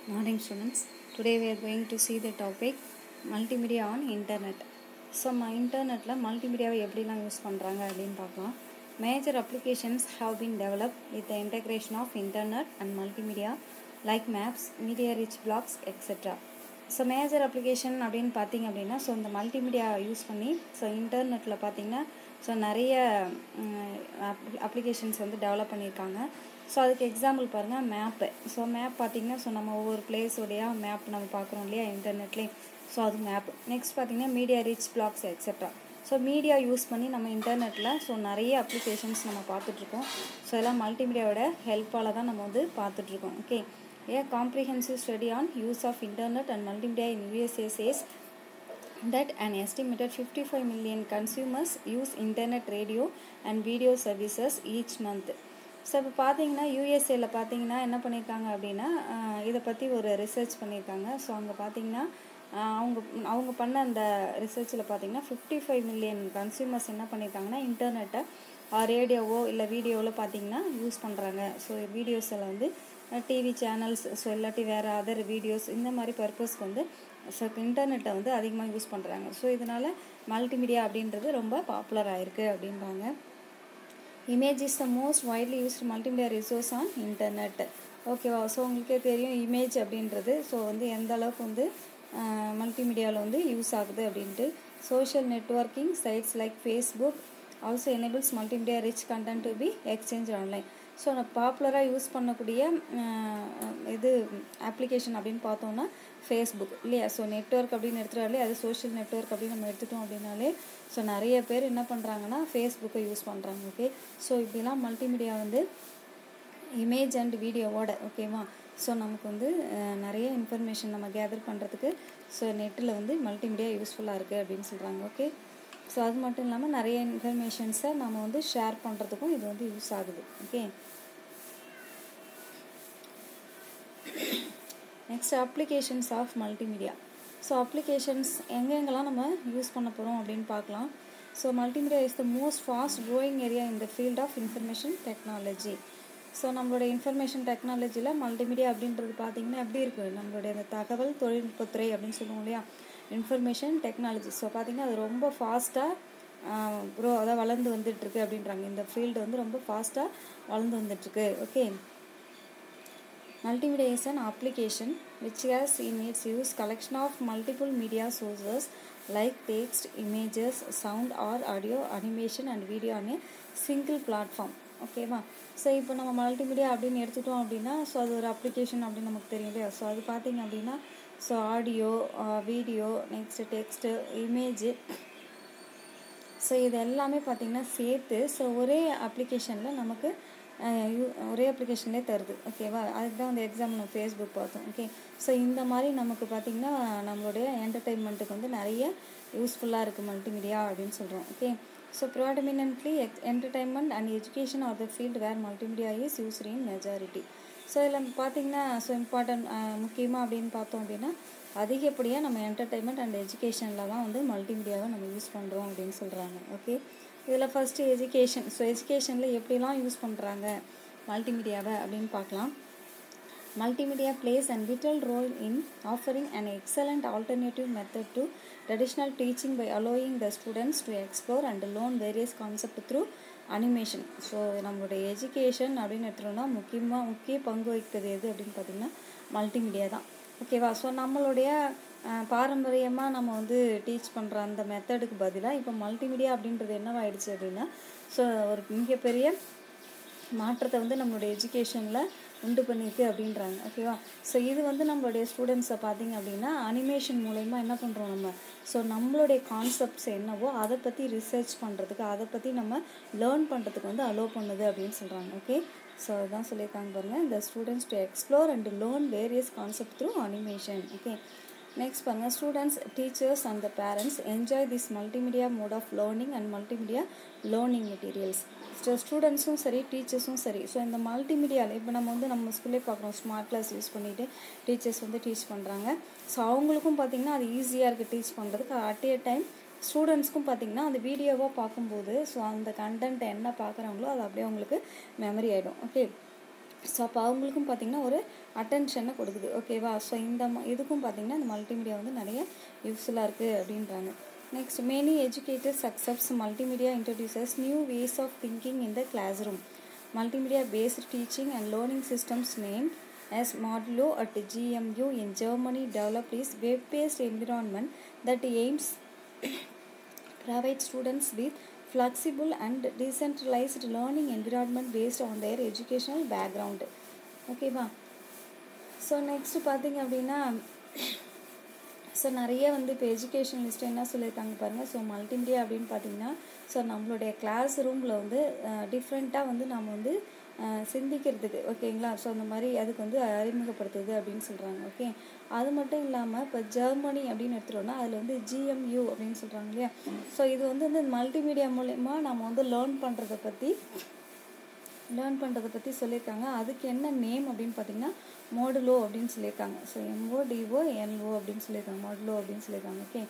Morning students. Today we are going to see the topic multimedia on internet. So இன்டர்நெட்டில் மல்டிமீடியாவை எப்படிலாம் use பண்ணுறாங்க அப்படின்னு பார்க்கலாம் major applications have been developed with the integration of internet and multimedia like maps, media rich blogs, etc. So major application அப்படின்னு பார்த்தீங்க அப்படின்னா so இந்த மல்டிமீடியா யூஸ் பண்ணி ஸோ இன்டர்நெட்டில் பார்த்தீங்கன்னா ஸோ நிறைய அப்ளிகேஷன்ஸ் வந்து டெவலப் பண்ணியிருக்காங்க ஸோ அதுக்கு எக்ஸாம்பிள் பாருங்கள் மேப்பு ஸோ மேப் பார்த்தீங்கன்னா ஸோ நம்ம ஒவ்வொரு பிளேஸோடைய மேப் நம்ம பார்க்குறோம் இல்லையா இன்டர்நெட்லேயே ஸோ அது மேப் நெக்ஸ்ட் பார்த்தீங்கன்னா media rich blogs etcetera so media use பண்ணி நம்ம இன்டர்நெட்டில் ஸோ நிறைய அப்ளிகேஷன்ஸ் நம்ம பார்த்துட்ருக்கோம் ஸோ எல்லாம் மல்டிமீடியாவோட ஹெல்ப்பால் தான் நம்ம வந்து பார்த்துட்ருக்கோம் okay a comprehensive study on use of internet and multimedia in USA says that an estimated 55 million consumers use internet radio and video services each month so இப்போ பார்த்தீங்கன்னா யூஎஸ்ஏல பார்த்தீங்கன்னா என்ன பண்ணியிருக்காங்க அப்படின்னா இதை பற்றி ஒரு ரிசர்ச் பண்ணியிருக்காங்க ஸோ அங்கே பார்த்தீங்கன்னா அவங்க அவங்க பண்ண அந்த ரிசர்ச்சில் பார்த்தீங்கன்னா ஃபிஃப்டி ஃபைவ் மில்லியன் கன்சியூமர்ஸ் என்ன பண்ணியிருக்காங்கன்னா இன்டர்நெட்டை ரேடியோவோ இல்லை வீடியோவில் பார்த்தீங்கன்னா யூஸ் பண்ணுறாங்க ஸோ வீடியோஸில் வந்து டிவி சேனல்ஸ் ஸோ இல்லாட்டி வேறு அதர் வீடியோஸ் இந்த மாதிரி பர்பஸ்க்கு வந்து ஸோ இன்டர்நெட்டை வந்து அதிகமாக யூஸ் பண்ணுறாங்க ஸோ இதனால் மல்டிமீடியா அப்படின்றது ரொம்ப பாப்புலர் ஆகிருக்கு அப்படின்றாங்க image is the most widely used multimedia resource on internet ஓகேவா ஸோ உங்களுக்கே தெரியும் இமேஜ் அப்படின்றது ஸோ வந்து எந்த அளவுக்கு வந்து மல்டிமீடியாவில் வந்து யூஸ் ஆகுது அப்படின்ட்டு social networking sites like Facebook also enables multimedia rich content to be exchange online so நான் பாப்புலராக யூஸ் பண்ணக்கூடிய இது அப்ளிகேஷன் அப்படின்னு பார்த்தோம்னா ஃபேஸ்புக் இல்லையா ஸோ நெட்ஒர்க் அப்படின்னு எடுத்துட்டாலே அது சோஷியல் நெட்ஒர்க் அப்படின்னு நம்ம எடுத்துட்டோம் அப்படின்னாலே ஸோ நிறைய பேர் என்ன பண்ணுறாங்கன்னா ஃபேஸ்புக்கை யூஸ் பண்ணுறாங்க ஓகே ஸோ இப்படிலாம் மல்டிமீடியா வந்து இமேஜ் அண்ட் வீடியோவோட ஓகேவா ஸோ நமக்கு வந்து நிறைய இன்ஃபர்மேஷன் நம்ம கேதர் பண்ணுறதுக்கு ஸோ நெட்டில் வந்து மல்டிமீடியா யூஸ்ஃபுல்லாக இருக்குது அப்படின்னு சொல்கிறாங்க ஓகே ஸோ அது மட்டும் இல்லாமல் நிறைய இன்ஃபர்மேஷன்ஸை நம்ம வந்து ஷேர் பண்ணுறதுக்கும் இது வந்து யூஸ் ஆகுது okay next applications of multimedia so applications எங்கெங்கெல்லாம் நம்ம யூஸ் பண்ண போகிறோம் அப்படின்னு பார்க்கலாம் so multimedia is the most fast growing area in the field of information technology so நம்மளோட இன்ஃபர்மேஷன் டெக்னாலஜியில் மல்டிமீடியா அப்படின்றது பார்த்திங்கன்னா எப்படி இருக்குது நம்மளுடைய அந்த தகவல் தொழில்நுட்பத்துறை அப்படின்னு சொல்லுவோம் இல்லையா இன்ஃபர்மேஷன் டெக்னாலஜி ஸோ பார்த்திங்கன்னா அது ரொம்ப ஃபாஸ்ட்டாக க்ரோ அதாவது வளர்ந்து வந்துட்டுருக்கு அப்படின்றாங்க இந்த ஃபீல்டு வந்து ரொம்ப ஃபாஸ்ட்டாக வளர்ந்து வந்துட்டுருக்கு okay Multimedia is an application which has in its use collection of multiple media sources like text, images, sound or audio, animation and video on a single platform. ஓகேவா ஸோ இப்போ நம்ம மல்டிமீடியா அப்படின்னு எடுத்துட்டோம் அப்படின்னா ஸோ அது ஒரு application அப்படின்னு நமக்கு தெரியும் இல்லையா ஸோ அது பார்த்திங்க அப்படின்னா so audio video next text image so இது எல்லாமே பார்த்திங்கன்னா சேர்த்து ஸோ ஒரே அப்ளிகேஷனில் நமக்கு ஒரே அப்ளிகேஷன்லேயே தருது ஓகேவா அதுக்கு தான் அந்த எக்ஸாம் நம்ம ஃபேஸ்புக் பார்த்தோம் ஓகே ஸோ இந்த மாதிரி நமக்கு பார்த்திங்கன்னா நம்மளுடைய என்டர்டெயின்மெண்ட்டுக்கு வந்து நிறைய யூஸ்ஃபுல்லாக இருக்குது மல்டிமீடியா அப்படின்னு சொல்கிறோம் ஓகே ஸோ ப்ராடமினன்ட்லி எக் entertainment and education are the field where multimedia is used in majority so இதில் பார்த்திங்கன்னா ஸோ இம்பார்ட்டன்ட் முக்கியமாக அப்படின்னு பார்த்தோம் அப்படின்னா அதிகப்படியாக நம்ம என்டர்டைன்மெண்ட் அண்ட் எஜுகேஷனில் தான் வந்து மல்டிமீடியாவை நம்ம யூஸ் பண்ணுறோம் அப்படின்னு சொல்கிறாங்க ஓகே இதில் ஃபஸ்ட்டு எஜுகேஷன் ஸோ எஜுகேஷனில் எப்படிலாம் யூஸ் பண்ணுறாங்க மல்டிமீடியாவை அப்படின்னு பார்க்கலாம் multimedia plays and vital role in offering and excellent alternative method to traditional teaching by allowing the students to explore and learn various concept through animation so நம்மளுடைய education அப்படின்னு எடுத்துட்டோம்னா முக்கியமாக முக்கிய பங்கு வகிப்பது எது அப்படின்னு பார்த்திங்கன்னா மல்டிமீடியா தான் ஓகேவா ஸோ நம்மளுடைய பாரம்பரியமாக நம்ம வந்து டீச் பண்ணுற அந்த மெத்தடுக்கு பதிலாக இப்போ மல்டிமீடியா அப்படின்றது என்னவாயிடுச்சு அப்படின்னா ஸோ ஒரு மிகப்பெரிய மாற்றத்தை வந்து நம்மளுடைய எஜுகேஷனில் உண்டு பண்ணியிருக்கு அப்படின்றாங்க ஓகேவா ஸோ இது வந்து நம்மளுடைய ஸ்டூடெண்ட்ஸை பார்த்திங்க அப்படின்னா அனிமேஷன் மூலயமா என்ன பண்ணுறோம் நம்ம ஸோ நம்மளுடைய கான்செப்ட்ஸ் என்னவோ அதை பற்றி ரிசர்ச் பண்ணுறதுக்கு அதை பற்றி நம்ம லேர்ன் பண்ணுறதுக்கு வந்து அலோவ் பண்ணுது அப்படின்னு சொல்கிறாங்க ஓகே ஸோ அதுதான் சொல்லியிருக்காங்க பாருங்கள் இந்த students to explore and learn various concept through animation okay next பாருங்கள் students teachers and the parents enjoy this multimedia mode of learning and multimedia learning materials so ஸ்டூடெண்ட்ஸும் சரி டீச்சர்ஸும் சரி ஸோ இந்த மல்டிமீடியாவில் இப்போ நம்ம வந்து நம்ம ஸ்கூல்லே பார்க்குறோம் ஸ்மார்ட் கிளாஸ் யூஸ் பண்ணிவிட்டு டீச்சர்ஸ் வந்து டீச் பண்ணுறாங்க ஸோ அவங்களுக்கும் பார்த்திங்கன்னா அது ஈஸியாக இருக்குது டீச் பண்ணுறதுக்கு அட் ஏ டைம் ஸ்டூடெண்ட்ஸ்க்கும் பார்த்திங்கன்னா அந்த வீடியோவாக பார்க்கும்போது ஸோ அந்த கண்டென்ட் என்ன பார்க்குறாங்களோ அது அப்படியே அவங்களுக்கு மெமரி ஆகிடும் ஓகே ஸோ அப்போ அவங்களுக்கும் பார்த்திங்கன்னா ஒரு அட்டென்ஷனை கொடுக்குது ஓகேவா ஸோ இந்த ம- இதுக்கும் பார்த்திங்கன்னா இந்த மல்டிமீடியா வந்து நிறைய யூஸ்ஃபுல்லாக இருக்குது அப்படின்றாங்க next many educators accepts multimedia introduces new ways of thinking in the classroom multimedia based teaching and learning systems name as Modulo at GMU in Germany developed is web-based environment that aims provide students with flexible and decentralized learning environment based on their educational background ஓகேவா so next பார்த்தீங்க அப்படின்னா so நிறைய வந்து இப்போ education list என்ன சொல்லியிருக்காங்க பாருங்கள் so multimedia அப்படின்னு பார்த்தீங்கன்னா ஸோ நம்மளுடைய கிளாஸ் ரூமில் வந்து டிஃப்ரெண்ட்டாக வந்து நம்ம வந்து அஹ், சிந்திக்கிறதுக்கு ஓகேங்களா ஸோ அந்த மாதிரி அதுக்கு வந்து அறிமுகப்படுத்துது அப்படின்னு சொல்கிறாங்க ஓகே அது மட்டும் இல்லாமல் இப்போ ஜெர்மனி அப்படின்னு எடுத்துட்டோம்னா அதில் வந்து ஜிஎம்யூ அப்படின்னு சொல்கிறாங்க இல்லையா ஸோ இது வந்து இந்த மல்டிமீடியா மூலயமா நம்ம வந்து லேர்ன் பண்ணுறதை பற்றி லேர்ன் பண்ணுறதை பற்றி சொல்லியிருக்காங்க அதுக்கு என்ன நேம் அப்படின்னு பார்த்தீங்கன்னா மோடுலோ அப்படின்னு சொல்லியிருக்காங்க ஸோ எம்ஓ டிஓ என்ஓ அப்படின்னு சொல்லியிருக்காங்க மோடுலோ அப்படின்னு சொல்லியிருக்காங்க ஓகே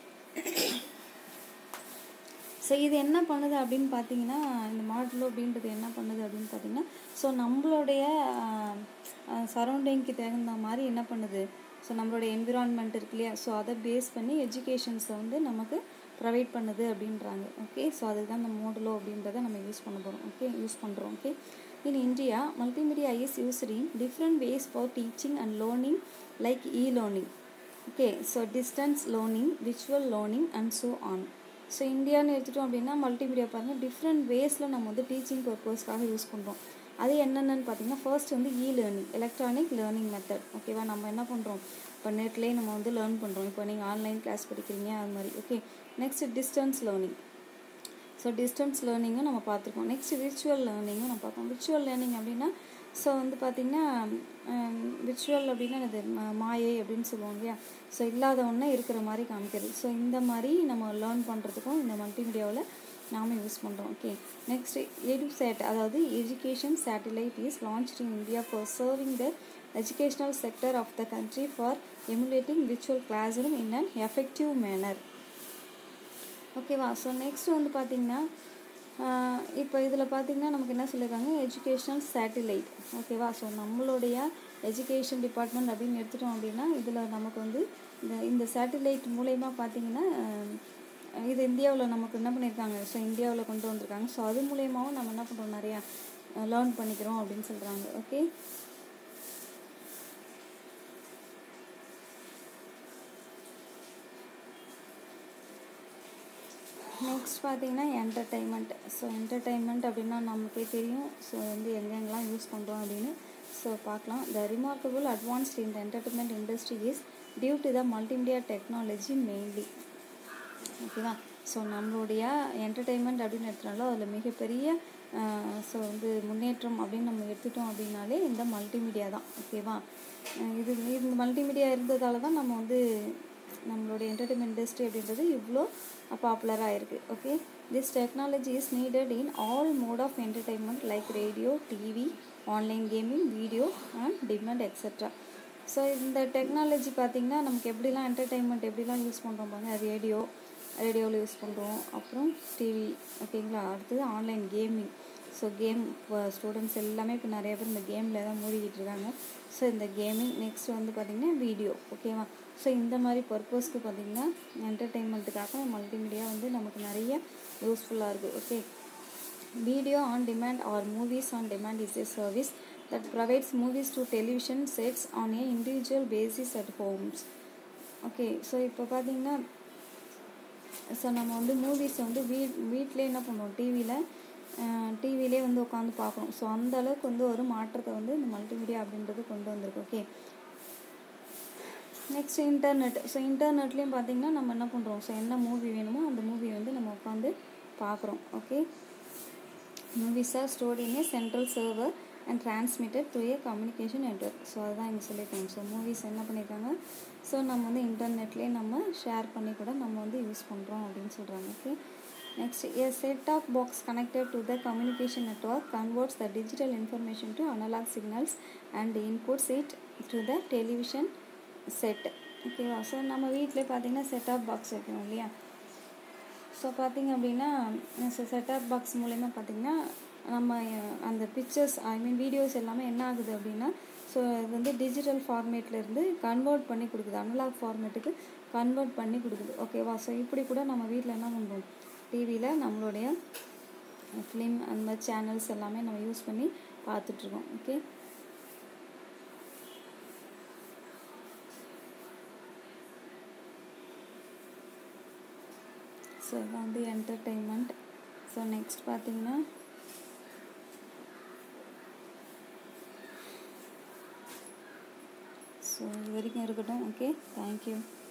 ஸோ இது என்ன பண்ணுது அப்படின்னு பார்த்தீங்கன்னா இந்த மாடலோ அப்படின்றது என்ன பண்ணுது அப்படின்னு பார்த்தீங்கன்னா ஸோ நம்மளுடைய சரௌண்டிங்க்கு தகுந்த மாதிரி என்ன பண்ணுது ஸோ நம்மளுடைய என்விரான்மெண்ட் இருக்கு இல்லையா ஸோ அதை பேஸ் பண்ணி எஜுகேஷன்ஸை வந்து நமக்கு ப்ரொவைட் பண்ணுது அப்படின்றாங்க ஓகே ஸோ அதுக்கு தான் இந்த மோடலோ அப்படின்றத நம்ம யூஸ் பண்ண போகிறோம் ஓகே யூஸ் பண்ணுறோம் okay in India multimedia is used in different ways for teaching and learning like e learning okay so distance learning virtual learning and so on so இந்தியான்னு எடுத்துட்டோம் அப்படின்னா மல்டிமீடியா பாருங்கள் டிஃப்ரெண்ட் வேஸில் நம்ம வந்து teaching பர்பஸ்க்காக use பண்ணுறோம் அது என்னென்னு பார்த்தீங்கன்னா ஃபர்ஸ்ட் வந்து e learning electronic learning method ஓகேவா நம்ம என்ன பண்ணுறோம் இப்போ நெட்லேயே நம்ம வந்து லேர்ன் பண்ணுறோம் இப்போ நீங்கள் ஆன்லைன் கிளாஸ் படிக்கிறீங்க அது மாதிரி okay next distance learning so distance லேர்னிங்கும் நம்ம பார்த்துருக்கோம் நெக்ஸ்ட் விர்ச்சுவல் லேர்னிங்கும் நம்ம பார்ப்போம் விர்ச்சுவல் லேர்னிங் அப்படின்னா ஸோ வந்து பார்த்திங்கன்னா விர்ச்சுவல் அப்படின்னா இது ம- மாயை அப்படின்னு சொல்லுவோம் இல்லையா ஸோ இல்லாத ஒன்று இருக்கிற மாதிரி காமிக்கிறது ஸோ இந்த மாதிரி நம்ம லேர்ன் பண்ணுறதுக்கும் இந்த மல்டிமீடியாவில் நாம யூஸ் பண்ணுறோம் ஓகே நெக்ஸ்ட் எடுசேட் அதாவது education satellite is launched in India for serving the educational sector of the country for emulating virtual classroom in an effective manner ஓகேவா ஸோ நெக்ஸ்ட் வந்து பார்த்தீங்கன்னா இப்போ இதில் பார்த்தீங்கன்னா நமக்கு என்ன சொல்லியிருக்காங்க எஜுகேஷனல் சேட்டிலைட் ஓகேவா ஸோ நம்மளுடைய எஜுகேஷன் டிபார்ட்மெண்ட் அப்படின்னு எடுத்துட்டோம் அப்படின்னா இதில் நமக்கு வந்து இந்த இந்த சேட்டிலைட் மூலயமா பார்த்தீங்கன்னா அஹ், இது இந்தியாவில் நமக்கு என்ன பண்ணியிருக்காங்க ஸோ இந்தியாவில் கொண்டு வந்திருக்காங்க ஸோ அது மூலயமாவும் நம்ம என்ன பண்ணுறோம் நிறையா லேர்ன் பண்ணிக்கிறோம் அப்படின்னு சொல்கிறாங்க ஓகே நெக்ஸ்ட் பார்த்தீங்கன்னா என்டர்டைன்மெண்ட் ஸோ என்டர்டைன்மெண்ட் அப்படின்னா நமக்கே தெரியும் ஸோ வந்து எங்கெங்கெல்லாம் யூஸ் பண்ணுறோம் அப்படின்னு ஸோ பார்க்கலாம் the remarkable advanced in the entertainment industry is due to the multimedia technology mainly ஓகேவா ஸோ நம்மளுடைய என்டர்டெயின்மெண்ட் அப்படின்னு எடுத்துனாலும் அதில் மிகப்பெரிய ஸோ வந்து முன்னேற்றம் அப்படின்னு நம்ம எடுத்துட்டோம் அப்படின்னாலே இந்த மல்டிமீடியா தான் ஓகேவா அஹ் இது இந்த மல்டிமீடியா இருந்ததால தான் நம்ம வந்து நம்மளுடைய என்டர்டெயின்மெண்ட் இண்டஸ்ட்ரி அப்படின்றது இவ்வளோ பாப்புலராக இருக்குது okay this technology is needed in all mode of entertainment like radio TV online gaming video and demand etcetera so இந்த டெக்னாலஜி பார்த்திங்கன்னா நமக்கு எப்படிலாம் என்டர்டெயின்மெண்ட் எப்படிலாம் யூஸ் பண்ணுறோம் பாருங்க ரேடியோ ரேடியோவில் யூஸ் பண்ணுறோம் அப்புறம் டிவி ஓகேங்களா அடுத்தது ஆன்லைன் கேமிங் ஸோ கேம் இப்போ ஸ்டூடெண்ட்ஸ் எல்லாமே இப்போ நிறைய பேர் இந்த கேமில் தான் மூழ்கிட்டு இருக்காங்க ஸோ இந்த கேமிங் நெக்ஸ்ட் வந்து பார்த்திங்கன்னா வீடியோ ஓகேவா ஸோ இந்த மாதிரி பர்பஸ்க்கு பார்த்திங்கன்னா என்டர்டெயின்மெண்ட்டுக்காக மல்டிமீடியா வந்து நமக்கு நிறைய யூஸ்ஃபுல்லாக இருக்குது okay Video on demand or movies on demand is a service that provides movies to television sets on a individual basis at homes. Okay so இப்போ பார்த்தீங்கன்னா ஸோ நம்ம வந்து மூவிஸ் வந்து வீ வீட்டிலே என்ன பண்ணுவோம் டிவியில் டிவிலே வந்து உட்காந்து பார்க்குறோம் ஸோ அந்த அளவுக்கு வந்து ஒரு மாற்றத்தை வந்து இந்த மல்டிமீடியா அப்படின்றது கொண்டு வந்திருக்கு ஓகே நெக்ஸ்ட் இன்டர்நெட் ஸோ இன்டர்நெட்லேயும் பார்த்தீங்கன்னா நம்ம என்ன பண்ணுறோம் ஸோ என்ன மூவி வேணுமோ அந்த மூவி வந்து நம்ம உட்காந்து பார்க்குறோம் okay movies are stored in a central server and transmitted through a communication network so அதுதான் இங்கே சொல்லியிருக்காங்க ஸோ மூவிஸ் என்ன பண்ணியிருக்காங்க ஸோ நம்ம வந்து இன்டர்நெட்லேயே நம்ம ஷேர் பண்ணி கூட நம்ம வந்து யூஸ் பண்ணுறோம் அப்படின்னு சொல்கிறாங்க okay next a set of box connected to the communication network converts the digital information to analog signals and inputs it to the television set ஓகேவா ஸோ நம்ம வீட்டிலே பார்த்தீங்கன்னா செட் ஆஃப் பாக்ஸ் வைக்கணும் இல்லையா ஸோ பார்த்தீங்க அப்படின்னா ஸோ செட்டாப் பாக்ஸ் மூலயமா பார்த்தீங்கன்னா நம்ம அஹ், அந்த பிக்சர்ஸ் ஐ மீன் வீடியோஸ் எல்லாமே என்ன ஆகுது அப்படின்னா ஸோ இது வந்து டிஜிட்டல் ஃபார்மேட்ல இருந்து கன்வெர்ட் பண்ணி கொடுக்குது அனலாக் ஃபார்மேட்டுக்கு கன்வெர்ட் பண்ணி கொடுக்குது ஓகேவா ஸோ இப்படி கூட நம்ம வீட்டில் என்ன பண்ணுறோம் டிவியில் நம்மளுடைய ஃபிலிம் அந்த மாதிரி சேனல்ஸ் எல்லாமே நம்ம யூஸ் பண்ணி பார்த்துட்ருக்கோம் ஓகே ஸோ இதான் வந்து என்டர்டெயின்மெண்ட் ஸோ நெக்ஸ்ட் பார்த்தீங்கன்னா ஸோ இது வரைக்கும் இருக்கட்டும் ஓகே தேங்க்யூ